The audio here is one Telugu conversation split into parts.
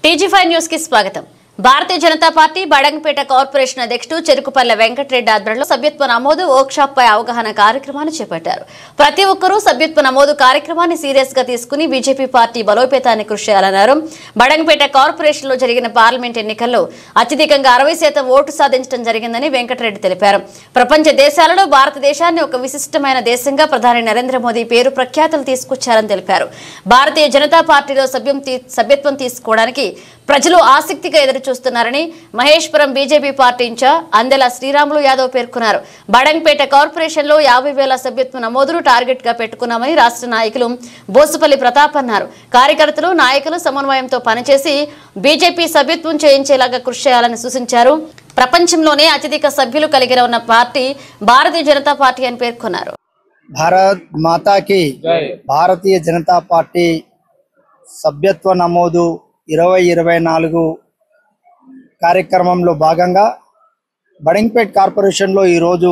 టీజీ ఫైవ్ న్యూస్ కి స్వాగతం భారతీయ జనతా పార్టీ బడంగపేట కార్పొరేషన్ అధ్యక్షుడు చెరుకుపల్లె వెంకటరెడ్డి ఆధ్వర్యంలో సభ్యత్వ నమోదు వర్క్షాప్ పై అవగాహన కార్యక్రమాన్ని చేపట్టారు ప్రతి ఒక్కరూ సభ్యత్వ నమోదు కార్యక్రమాన్ని సీరియస్ గా తీసుకుని బీజేపీ పార్టీ బలోపేతాన్ని కృషి చేయాలన్నారు బడంగపేట కార్పొరేషన్ లో జరిగిన పార్లమెంట్ ఎన్నికల్లో అత్యధికంగా అరవై శాతం ఓటు సాధించడం జరిగిందని వెంకటరెడ్డి తెలిపారు ప్రపంచ దేశాలలో భారతదేశాన్ని ఒక విశిష్టమైన దేశంగా ప్రధాని నరేంద్ర మోదీ పేరు ప్రఖ్యాతులు తీసుకొచ్చారని తెలిపారు భారతీయ జనతా పార్టీలో సభ్యం తీ- సభ్యత్వం తీసుకోవడానికి ప్రజలు ఆసక్తిగా ఎదురు చూస్తున్నారని Maheshwaram BJP party in-charge Andela Sriramulu Yadav పేర్కొన్నారు బడంగపేట కార్పొరేషన్ లో యాభై వేల సభ్యత్వ నమోదును టార్గెట్ గా పెట్టుకున్నామని రాష్ట్ర నాయకులు బోసుపల్లి ప్రతాప్ అన్నారు కార్యకర్తలు నాయకులు సమన్వయంతో పనిచేసి బీజేపీ సభ్యత్వం చేయించేలాగా కృషి చేయాలని సూచించారు ప్రపంచంలోనే అత్యధిక సభ్యులు కలిగిన ఉన్న పార్టీ భారతీయ జనతా పార్టీ అని పేర్కొన్నారు భారత్ మాతాకి భారతీయ జనతా పార్టీ సభ్యత్వ నమోదు ఇరవై ఇరవై నాలుగు కార్యక్రమంలో భాగంగా బడింగ్పేట్ కార్పొరేషన్లో ఈరోజు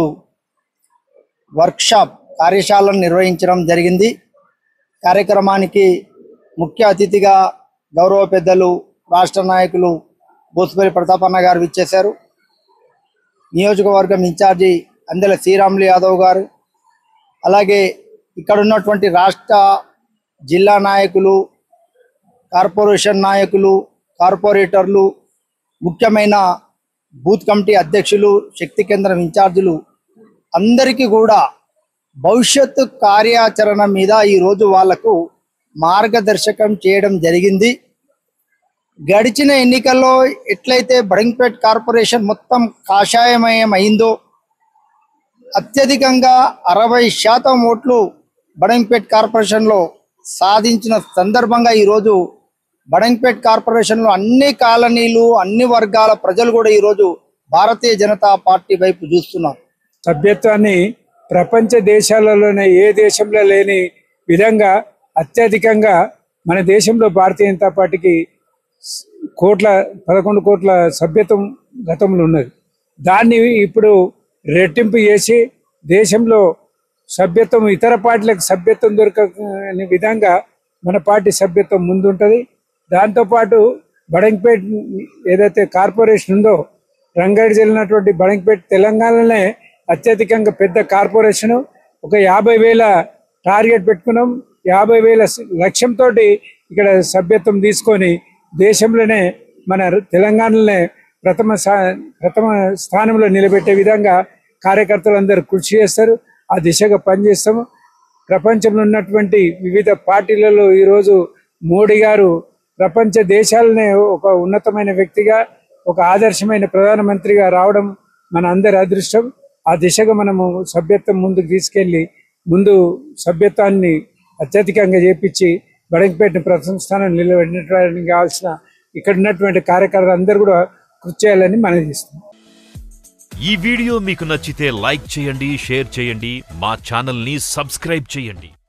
వర్క్షాప్ కార్యశాలను నిర్వహించడం జరిగింది కార్యక్రమానికి ముఖ్య అతిథిగా గౌరవ పెద్దలు రాష్ట్ర నాయకులు బోసుపల్లి ప్రతాపన్న గారు విచ్చేశారు నియోజకవర్గం ఇన్ఛార్జి అందెల శ్రీరాములు యాదవ్ గారు అలాగే ఇక్కడ ఉన్నటువంటి రాష్ట్ర జిల్లా నాయకులు కార్పొరేషన్ నాయకులు కార్పొరేటర్లు ముఖ్యమైన బూత్ కమిటీ అధ్యక్షులు శక్తి కేంద్రం ఇన్ఛార్జీలు అందరికీ కూడా భవిష్యత్తు కార్యాచరణ మీద ఈరోజు వాళ్లకు మార్గదర్శకం చేయడం జరిగింది గడిచిన ఎన్నికల్లో ఎట్లయితే బడంగ్పేట్ కార్పొరేషన్ మొత్తం కాషాయమయం అయిందో అత్యధికంగా అరవై శాతం ఓట్లు బడంగ్పేట్ కార్పొరేషన్లో సాధించిన సందర్భంగా ఈరోజు బడంగ్పేట్ కార్పొరేషన్లో అన్ని కాలనీలు అన్ని వర్గాల ప్రజలు కూడా ఈరోజు భారతీయ జనతా పార్టీ వైపు చూస్తున్నారు సభ్యత్వాన్ని ప్రపంచ దేశాలలోనే ఏ దేశంలో లేని విధంగా అత్యధికంగా మన దేశంలో భారతీయ జనతా పార్టీకి కోట్ల పదకొండు కోట్ల సభ్యత్వం గతంలో ఉన్నది దాన్ని ఇప్పుడు రెట్టింపు చేసి దేశంలో సభ్యత్వం ఇతర పార్టీలకు సభ్యత్వం దొరకని విధంగా మన పార్టీ సభ్యత్వం ముందుంటుంది దాంతోపాటు బడంగ్పేట్ ఏదైతే కార్పొరేషన్ ఉందో రంగారెడ్డి జిల్లాటువంటి బడంగ్పేట్ తెలంగాణలోనే అత్యధికంగా పెద్ద కార్పొరేషను ఒక యాభై వేల టార్గెట్ పెట్టుకున్నాం యాభై వేల స- లక్ష్యంతో ఇక్కడ సభ్యత్వం తీసుకొని దేశంలోనే మన ర- తెలంగాణలోనే ప్రథమ స్థా- ప్రథమ స్థానంలో నిలబెట్టే విధంగా కార్యకర్తలందరూ కృషి చేస్తారు ఆ దిశగా పనిచేస్తాము ప్రపంచంలో ఉన్నటువంటి వివిధ పార్టీలలో ఈరోజు మోడీ గారు ప్రపంచ దేశాలనే ఒక ఉన్నతమైన వ్యక్తిగా ఒక ఆదర్శమైన ప్రధానమంత్రిగా రావడం మన అందరి అదృష్టం ఆ దిశగా మనము సభ్యత్వం ముందుకు తీసుకెళ్లి ముందు సభ్యత్వాన్ని అత్యధికంగా చేపించి బడంగపేట ప్రథమ స్థానం నిలబెట్టడానికి కావాల్సిన ఇక్కడ ఉన్నటువంటి కార్యకర్తలు అందరూ కూడా కృషి చేయాలని మనం చేస్తున్నాం ఈ వీడియో మీకు నచ్చితే లైక్ చేయండి షేర్ చేయండి మా ఛానల్ని సబ్స్క్రైబ్ చేయండి